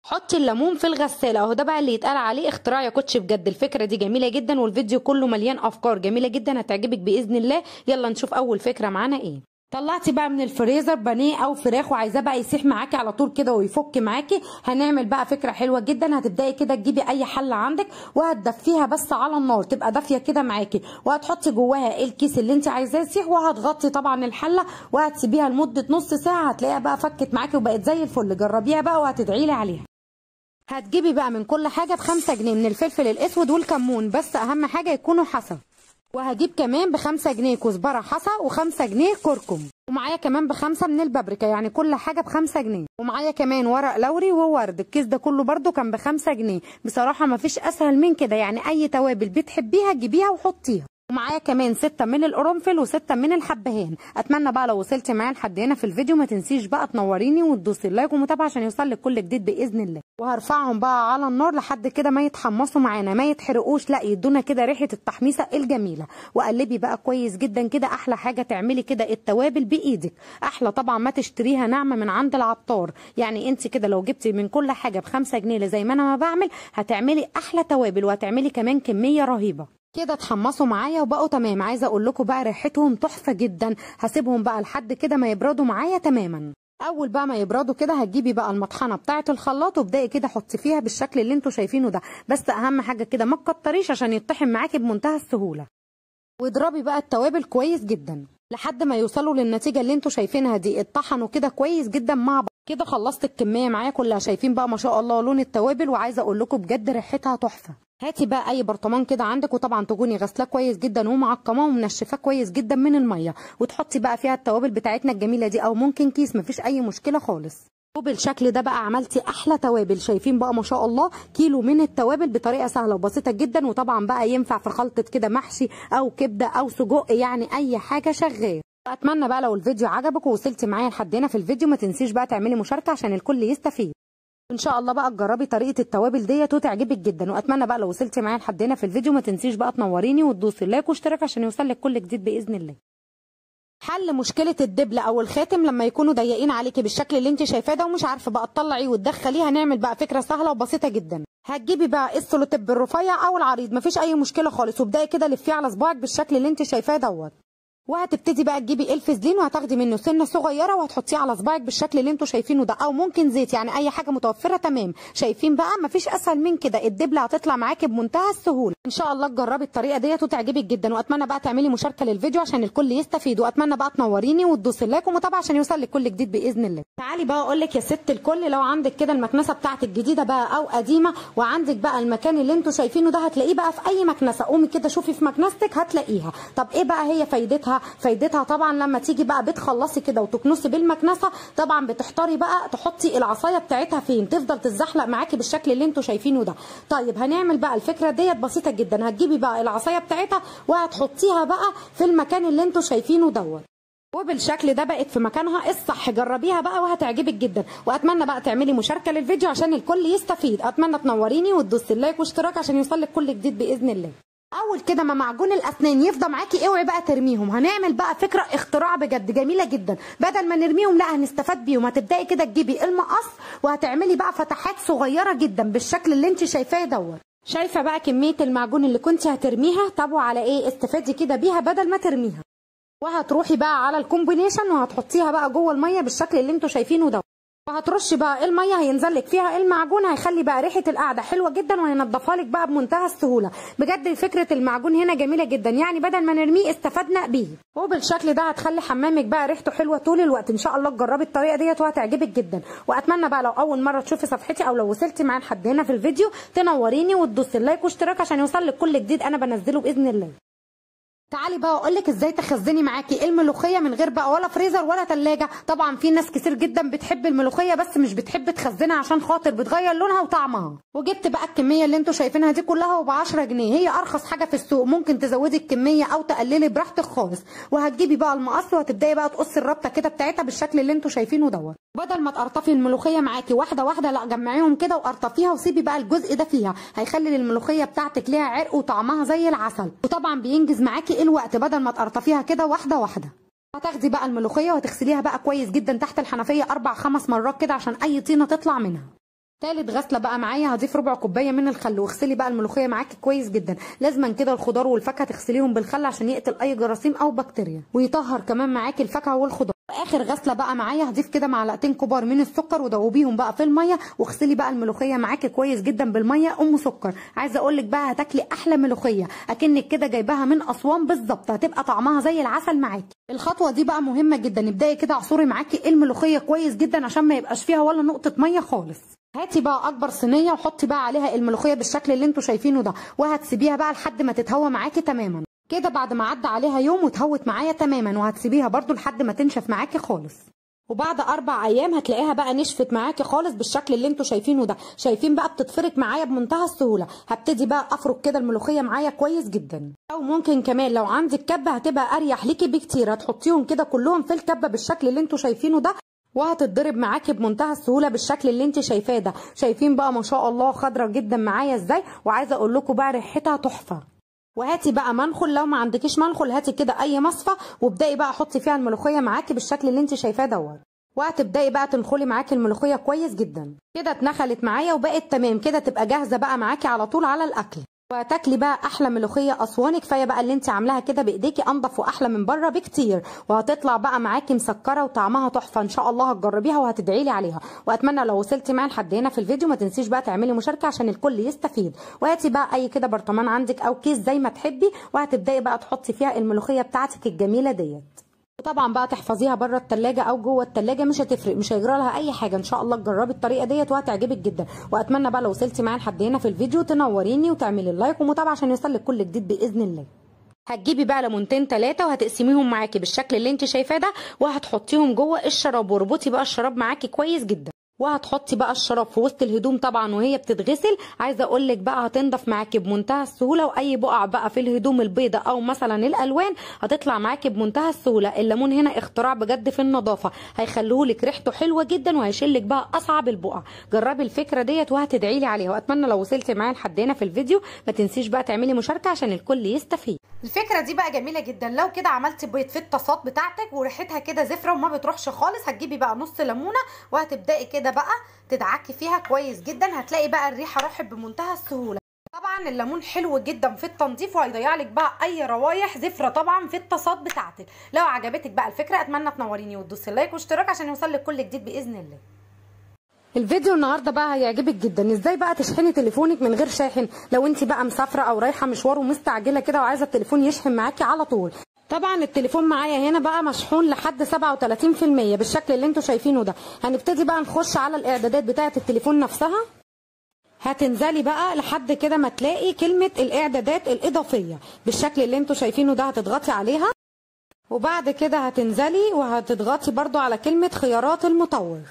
حطي الليمون في الغساله اهو ده بقى اللي يتقال عليه اختراع يا كوتش بجد الفكره دي جميله جدا والفيديو كله مليان افكار جميله جدا هتعجبك باذن الله يلا نشوف اول فكره معانا ايه طلعتي بقى من الفريزر بانيه او فراخ وعايزاه بقى يسيح معاكي على طول كده ويفك معاكي هنعمل بقى فكره حلوه جدا هتبداي كده تجيبي اي حله عندك وهتدفيها بس على النار تبقى دافيه كده معاكي وهتحطي جواها الكيس اللي انت عايزاه يسيح وهتغطي طبعا الحله وهتسيبيها لمده نص ساعه هتلاقيها بقى فكت معاكي وبقت زي الفل جربيها بقى وهتدعي لي عليها هتجيبي بقى من كل حاجه بخمسة جنيه من الفلفل الاسود والكمون بس اهم حاجه يكونوا حصى وهجيب كمان بخمسة جنيه كزبرة حصى وخمسة جنيه كركم ومعايا كمان بخمسة من البابريكا يعني كل حاجة بخمسة جنيه ومعايا كمان ورق لوري وورد الكيس ده كله برده كان بخمسة جنيه بصراحة مفيش أسهل من كده يعني أي توابل بتحبيها جيبيها وحطيها ومعايا كمان ستة من القرنفل وستة من الحبهان اتمنى بقى لو وصلتي معايا لحد هنا في الفيديو ما تنسيش بقى تنوريني وتدوسي اللايك ومتابعه عشان يوصلك كل جديد باذن الله وهرفعهم بقى على النار لحد كده ما يتحمصوا معانا ما يتحرقوش لا يدونا كده ريحه التحميصه الجميله وقلبي بقى كويس جدا كده احلى حاجه تعملي كده التوابل بايدك احلى طبعا ما تشتريها ناعمه من عند العطار يعني انت كده لو جبتي من كل حاجه بخمسة جنيه زي ما انا ما بعمل هتعملي احلى توابل وهتعملي كمان كميه رهيبه كده اتحمصوا معايا وبقوا تمام عايزه اقول لكم بقى ريحتهم تحفه جدا هسيبهم بقى لحد كده ما يبردوا معايا تماما اول بقى ما يبردوا كده هتجيبي بقى المطحنه بتاعه الخلاط وابداي كده حطي فيها بالشكل اللي انتوا شايفينه ده بس اهم حاجه كده ما تكتريش عشان يطحن معاكي بمنتهى السهوله واضربي بقى التوابل كويس جدا لحد ما يوصلوا للنتيجه اللي انتوا شايفينها دي اتطحنوا كده كويس جدا مع بعض كده خلصت الكميه معايا كلها شايفين بقى ما شاء الله لون التوابل وعايزه اقول لكم بجد ريحتها تحفه هاتي بقى اي برطمان كده عندك وطبعا تكوني غسلاه كويس جدا ومعقماه ومنشفاه كويس جدا من الميه وتحطي بقى فيها التوابل بتاعتنا الجميله دي او ممكن كيس مفيش اي مشكله خالص وبالشكل ده بقى عملتي احلى توابل شايفين بقى ما شاء الله كيلو من التوابل بطريقه سهله وبسيطه جدا وطبعا بقى ينفع في خلطه كده محشي او كبده او سجق يعني اي حاجه شغال اتمنى بقى لو الفيديو عجبك ووصلتي معايا لحد هنا في الفيديو ما تنسيش بقى تعملي مشاركه عشان الكل يستفيد ان شاء الله بقى تجربي طريقه التوابل ديت وتعجبك جدا واتمنى بقى لو وصلتي معايا لحد هنا في الفيديو ما تنسيش بقى تنوريني وتدوسي لايك واشتراك عشان يوصلك كل جديد باذن الله حل مشكله الدبله او الخاتم لما يكونوا ضيقين عليكي بالشكل اللي انت شايفاه ده ومش عارفه بقى تطلعيه وتدخليه هنعمل بقى فكره سهله وبسيطه جدا هتجيبي بقى السلوتيب الرفيع او العريض مفيش اي مشكله خالص وابداي كده لفيه على صباعك بالشكل اللي انت شايفاه دوت وهتبتدي بقى تجيبي الفازلين وهتاخدي منه سنه صغيره وهتحطيه على صباعك بالشكل اللي انتوا شايفينه ده او ممكن زيت يعني اي حاجه متوفره تمام شايفين بقى مفيش اسهل من كده الدبله هتطلع معاكي بمنتهى السهوله ان شاء الله تجربي الطريقه ديت وتعجبك جدا واتمنى بقى تعملي مشاركه للفيديو عشان الكل يستفيد واتمنى بقى تنوريني وتدوسي لايك ومتابعه عشان يوصلك كل جديد باذن الله تعالي بقى اقول لك يا ست الكل لو عندك كده المكنسه بتاعتك جديده بقى او قديمه وعندك بقى المكان اللي انتوا شايفينه ده هتلاقيه بقى في اي مكنسه قومي كده شوفي في مكنستك هتلاقيها طب ايه بقى هي فايدتها فايدتها طبعا طبعا لما تيجي بقى بتخلصي كده وتكنسي بالمكنسه طبعا بتحتاري بقى تحطي العصايه بتاعتها فين تفضل تتزحلق معاكي بالشكل اللي انتوا شايفينه ده طيب هنعمل بقى الفكره ديت بسيطه جدا هتجيبي بقى العصايه بتاعتها وهتحطيها بقى في المكان اللي انتوا شايفينه دوت وبالشكل ده بقت في مكانها الصح جربيها بقى وهتعجبك جدا واتمنى بقى تعملي مشاركه للفيديو عشان الكل يستفيد اتمنى تنوريني وتدوسي اللايك واشتراك عشان يوصلك كل جديد باذن الله اول كده ما معجون الاسنان يفضى معاكي اوعي بقى ترميهم هنعمل بقى فكره اختراع بجد جميله جدا بدل ما نرميهم لا هنستفاد بيهم هتبداي كده تجيبي المقص وهتعملي بقى فتحات صغيره جدا بالشكل اللي انت شايفاه دوت شايفه بقى كميه المعجون اللي كنت هترميها طب وعلى ايه استفادي كده بيها بدل ما ترميها وهتروحي بقى على الكومبينيشن وهتحطيها بقى جوه الميه بالشكل اللي انتوا شايفينه ده وهترشي بقى الميه هينزل لك فيها المعجون هيخلي بقى ريحه القعده حلوه جدا وهينضفها لك بقى بمنتهى السهوله بجد فكره المعجون هنا جميله جدا يعني بدل ما نرميه استفدنا بيه وبالشكل ده هتخلي حمامك بقى ريحته حلوه طول الوقت ان شاء الله تجربي الطريقه ديت وهتعجبك جدا واتمنى بقى لو اول مره تشوفي صفحتي او لو وصلتي معايا لحد هنا في الفيديو تنوريني وتدوسي اللايك واشتراك عشان يوصلك كل جديد انا بنزله باذن الله تعالي بقى اقول لك ازاي تخزني معاكي الملوخيه من غير بقى ولا فريزر ولا ثلاجه طبعا في ناس كتير جدا بتحب الملوخيه بس مش بتحب تخزنها عشان خاطر بتغير لونها وطعمها وجبت بقى الكميه اللي انتوا شايفينها دي كلها وب 10 جنيه هي ارخص حاجه في السوق ممكن تزودي الكميه او تقللي براحتك خالص وهتجيبي بقى المقص وهتبداي بقى تقصي الربطه كده بتاعتها بالشكل اللي انتوا شايفينه دوت بدل ما تقرطفي الملوخيه معاكي واحده واحده لا جمعيهم كده وقرطفيها وسيبي بقى الجزء ده فيها هيخلي الملوخيه بتاعتك ليها عرق وطعمها زي العسل وطبعا بينجز معاكي الوقت بدل ما تقرطفيها كده واحده واحده هتاخدي بقى الملوخيه وتغسليها بقى كويس جدا تحت الحنفيه اربع خمس مرات كده عشان اي طينه تطلع منها تالت غسله بقى معايا هضيف ربع كوبايه من الخل واغسلي بقى الملوخيه معاكي كويس جدا لازما كده الخضار والفاكهه تغسليهم بالخل عشان يقتل اي جراثيم او بكتيريا ويطهر كمان معاكي الفاكهه والخضار اخر غسله بقى معايا هضيف كده معلقتين كبار من السكر ودوبيهم بقى في الميه واغسلي بقى الملوخيه معاكي كويس جدا بالميه ام سكر عايزه اقول لك بقى هتاكلي احلى ملوخيه اكنك كده جايباها من اسوان بالظبط هتبقى طعمها زي العسل معاكي الخطوه دي بقى مهمه جدا ابداي كده اعصري معاكي الملوخيه كويس جدا عشان ما يبقاش فيها ولا نقطه ميه خالص هاتي بقى اكبر صينيه وحطي بقى عليها الملوخيه بالشكل اللي انتوا شايفينه ده وهتسيبيها بقى لحد ما تتهوى معاكي تماما كده بعد ما عدى عليها يوم وتهوت معايا تماما وهتسيبيها برده لحد ما تنشف معاكي خالص وبعد اربع ايام هتلاقيها بقى نشفت معاكي خالص بالشكل اللي انتوا شايفينه ده شايفين بقى بتتفرك معايا بمنتهى السهوله هبتدي بقى افرك كده الملوخيه معايا كويس جدا او ممكن كمان لو عندك كبه هتبقى اريح ليكي بكتير هتحطيهم كده كلهم في الكبه بالشكل اللي انتوا شايفينه ده وهتتضرب معاكي بمنتهى السهوله بالشكل اللي انت شايفاه ده شايفين بقى ما شاء الله خضره جدا معايا ازاي وعايزه اقول لكم بقى ريحتها تحفه وهاتي بقى منخل لو ما عندكيش منخل هاتي كده اي مصفى وابداي بقى حطي فيها الملوخيه معاكي بالشكل اللي انت شايفاه دوت وهتبداي بقى تنخلي معاكي الملوخيه كويس جدا كده اتنخلت معايا وبقت تمام كده تبقى جاهزه بقى معاكي على طول على الاكل وتاكلي بقى احلى ملوخيه اسواني كفايه بقى اللي انت عاملاها كده بايديكي انضف واحلى من بره بكتير وهتطلع بقى معاكي مسكره وطعمها تحفه ان شاء الله هتجربيها وهتدعي لي عليها واتمنى لو وصلتي معايا لحد هنا في الفيديو ما تنسيش بقى تعملي مشاركه عشان الكل يستفيد وهاتي بقى اي كده برطمان عندك او كيس زي ما تحبي وهتبداي بقى تحطي فيها الملوخيه بتاعتك الجميله ديت وطبعا بقى تحفظيها بره التلاجة او جوه التلاجة مش هتفرق مش هيجرى لها اي حاجه ان شاء الله تجربي الطريقه ديت وهتعجبك جدا واتمنى بقى لو وصلتي معايا لحد هنا في الفيديو تنوريني وتعملي اللايك ومتابعه عشان يوصلك كل جديد باذن الله هتجيبي بقى ليمونتين ثلاثه وهتقسميهم معاكي بالشكل اللي انت شايفاه ده وهتحطيهم جوه الشراب واربطي بقى الشراب معاكي كويس جدا وهتحطي بقى الشراب في وسط الهدوم طبعا وهي بتتغسل عايزه اقول لك بقى هتنضف معاكي بمنتهى السهوله واي بقع بقى في الهدوم البيضاء او مثلا الالوان هتطلع معاكي بمنتهى السهوله الليمون هنا اختراع بجد في النظافه هيخليهولك ريحته حلوه جدا وهيشيلك بقى اصعب البقع جربي الفكره ديت وهتدعي لي عليها واتمنى لو وصلتي معايا لحد هنا في الفيديو ما تنسيش بقى تعملي مشاركه عشان الكل يستفيد الفكره دي بقى جميله جدا لو كده عملتي بيض في الطاسات بتاعتك وريحتها كده زفره وما بتروحش خالص هتجيبي بقى نص ليمونه وهتبداي كده بقى تدعكي فيها كويس جدا هتلاقي بقى الريحه راحت بمنتهى السهوله طبعا الليمون حلو جدا في التنظيف وهيضيع لك بقى اي روايح زفره طبعا في الطاسات بتاعتك لو عجبتك بقى الفكره اتمنى تنوريني وتدوسي لايك واشتراك عشان يوصلك كل جديد باذن الله الفيديو النهارده بقى هيعجبك جدا ازاي بقى تشحني تليفونك من غير شاحن لو انت بقى مسافره او رايحه مشوار ومستعجله كده وعايزه التليفون يشحن معاكي على طول طبعا التليفون معايا هنا بقى مشحون لحد 37% بالشكل اللي انتوا شايفينه ده هنبتدي بقى نخش على الاعدادات بتاعه التليفون نفسها هتنزلي بقى لحد كده ما تلاقي كلمه الاعدادات الاضافيه بالشكل اللي انتوا شايفينه ده هتضغطي عليها وبعد كده هتنزلي وهتضغطي برضو على كلمه خيارات المطور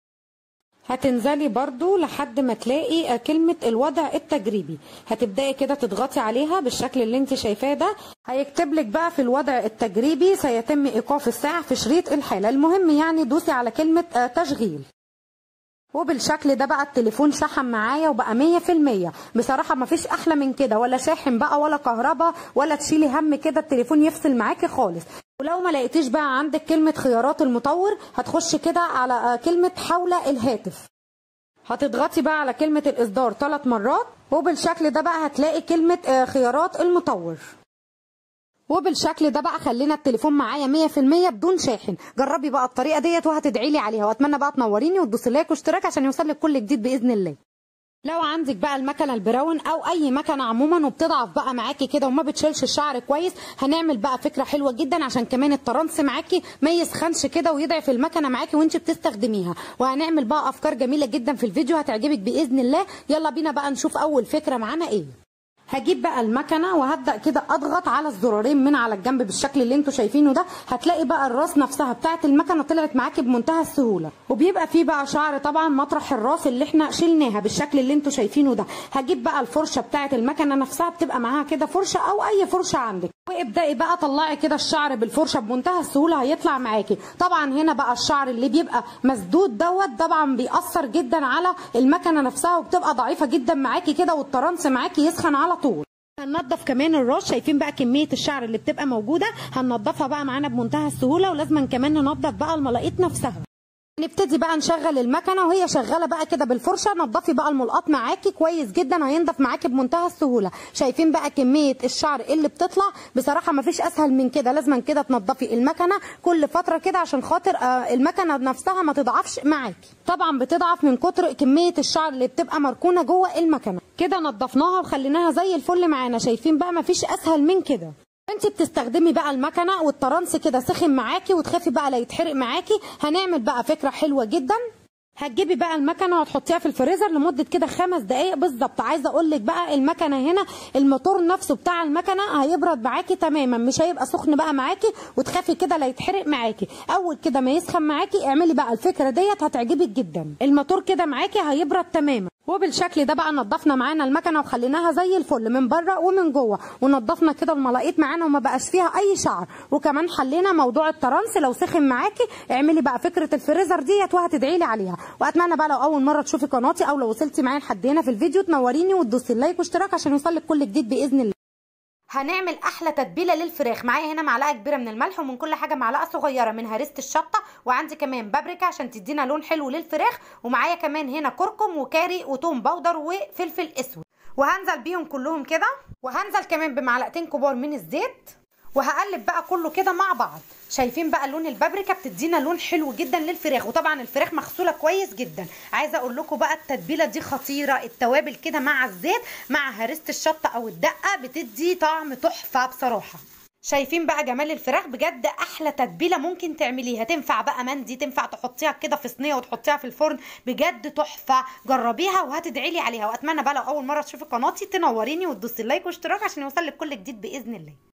هتنزلي برضو لحد ما تلاقي كلمة الوضع التجريبي هتبدأي كده تضغطي عليها بالشكل اللي انت شايفاه ده هيكتب لك بقى في الوضع التجريبي سيتم ايقاف الساعة في شريط الحالة المهم يعني دوسي على كلمة تشغيل وبالشكل ده بقى التليفون شحن معايا وبقى مية في المية بصراحة مفيش أحلى من كده ولا شاحن بقى ولا كهرباء ولا تشيلي هم كده التليفون يفصل معاكي خالص ولو ما لقيتيش بقى عندك كلمة خيارات المطور هتخش كده على كلمة حول الهاتف هتضغطي بقى على كلمة الإصدار ثلاث مرات وبالشكل ده بقى هتلاقي كلمة خيارات المطور وبالشكل ده بقى خلينا التليفون معايا 100% بدون شاحن جربي بقى الطريقه ديت وهتدعي لي عليها واتمنى بقى تنوريني وتدوسي لايك واشتراك عشان يوصلك كل جديد باذن الله لو عندك بقى المكنه البراون او اي مكنه عموما وبتضعف بقى معاكي كده وما بتشيلش الشعر كويس هنعمل بقى فكره حلوه جدا عشان كمان الترانس معاكي ما يسخنش كده ويضعف المكنه معاكي وانت بتستخدميها وهنعمل بقى افكار جميله جدا في الفيديو هتعجبك باذن الله يلا بينا بقى نشوف اول فكره معانا ايه هجيب بقى المكنه وهبدا كده اضغط على الزرارين من على الجنب بالشكل اللي انتوا شايفينه ده هتلاقي بقى الراس نفسها بتاعه المكنه طلعت معاكي بمنتهى السهوله وبيبقى فيه بقى شعر طبعا مطرح الراس اللي احنا شلناها بالشكل اللي انتوا شايفينه ده هجيب بقى الفرشه بتاعه المكنه نفسها بتبقى معاها كده فرشه او اي فرشه عندك وابداي بقى طلعي كده الشعر بالفرشه بمنتهى السهوله هيطلع معاكي طبعا هنا بقى الشعر اللي بيبقى مسدود دوت طبعا بيأثر جدا على المكنه نفسها وبتبقى ضعيفه جدا معاكي كده والترانس معاكي يسخن على طول هننضف كمان الراس شايفين بقى كميه الشعر اللي بتبقى موجوده هننضفها بقى معانا بمنتهى السهوله ولازم كمان ننضف بقى الملاقيط نفسها نبتدي بقى نشغل المكنه وهي شغاله بقى كده بالفرشه نضفي بقى الملقاط معاكي كويس جدا هينضف معاكي بمنتهى السهوله شايفين بقى كميه الشعر اللي بتطلع بصراحه ما فيش اسهل من كده لازم كده تنضفي المكنه كل فتره كده عشان خاطر آه المكنه نفسها ما تضعفش معاكي طبعا بتضعف من كتر كميه الشعر اللي بتبقى مركونه جوه المكنه كده نضفناها وخليناها زي الفل معانا شايفين بقى ما فيش اسهل من كده انت بتستخدمي بقى المكنه والترانس كده سخن معاكي وتخافي بقى لا يتحرق معاكي هنعمل بقى فكره حلوه جدا هتجيبي بقى المكنه وهتحطيها في الفريزر لمده كده خمس دقائق بالظبط عايزه اقول لك بقى المكنه هنا الموتور نفسه بتاع المكنه هيبرد معاكي تماما مش هيبقى سخن بقى معاكي وتخافي كده لا يتحرق معاكي اول كده ما يسخن معاكي اعملي بقى الفكره ديت هتعجبك جدا الموتور كده معاكي هيبرد تماما وبالشكل ده بقى نضفنا معانا المكنه وخليناها زي الفل من بره ومن جوه ونضفنا كده الملاقيط معانا وما بقاش فيها اي شعر وكمان حلينا موضوع الترانس لو سخن معاكي اعملي بقى فكره الفريزر ديت وهتدعي لي عليها واتمنى بقى لو اول مره تشوفي قناتي او لو وصلتي معايا لحد هنا في الفيديو تنوريني وتدوسي اللايك واشتراك عشان يوصلك كل جديد باذن الله هنعمل احلى تتبيله للفراخ معايا هنا معلقه كبيره من الملح ومن كل حاجه معلقه صغيره من هريسه الشطه وعندي كمان بابريكا عشان تدينا لون حلو للفراخ ومعايا كمان هنا كركم وكاري وتوم باودر وفلفل اسود وهنزل بيهم كلهم كده وهنزل كمان بمعلقتين كبار من الزيت وهقلب بقى كله كده مع بعض شايفين بقى لون البابريكا بتدينا لون حلو جدا للفراخ وطبعا الفراخ مغسوله كويس جدا عايزه اقول لكم بقى التتبيله دي خطيره التوابل كده مع الزيت مع هريسه الشطه او الدقه بتدي طعم تحفه بصراحه شايفين بقى جمال الفراخ بجد احلى تتبيله ممكن تعمليها تنفع بقى مندي تنفع تحطيها كده في صينيه وتحطيها في الفرن بجد تحفه جربيها وهتدعي لي عليها واتمنى بقى لو اول مره تشوفي قناتي تنوريني وتدوسي اللايك واشتراك عشان يوصلك كل جديد باذن الله